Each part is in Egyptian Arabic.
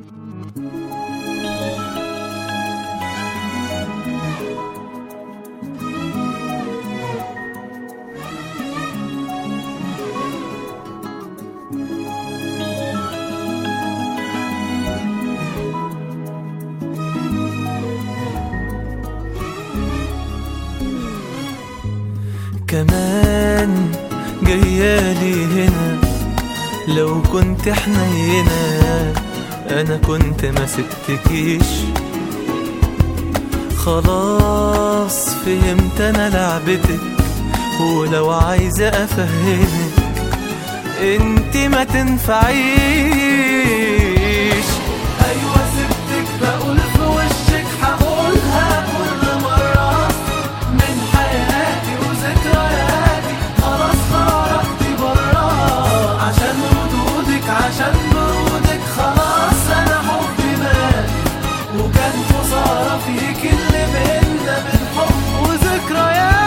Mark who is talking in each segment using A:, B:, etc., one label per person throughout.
A: كمان جيالي هنا لو كنت حنينة انا كنت ما سبتكيش خلاص فهمت انا لعبتك ولو عايزة افهمك انت ما تنفعيش ايوه سبتك بقول في وشك هقولها كل مرة من حياتي وذكرياتي خلاص خرجتي برا عشان ردودك عشان برودك خلاص انا حبي مات وكان خسارة فيك اللي بينا من حب وذكريات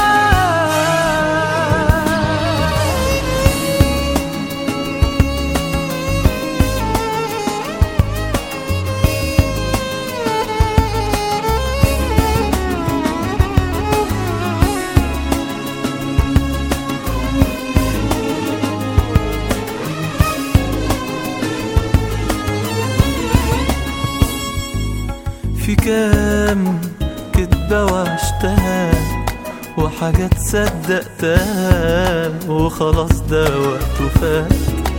A: في كام كدبة وعشتها وحاجات صدقتها وخلاص ده وقته فات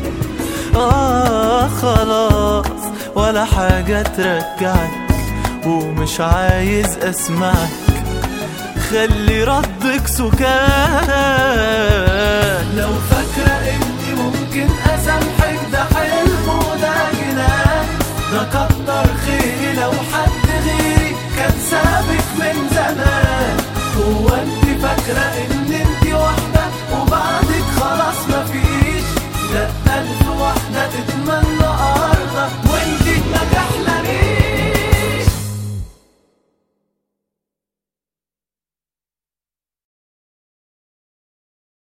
A: آه خلاص ولا حاجة ترجعك ومش عايز أسمعك خلي ردك سكات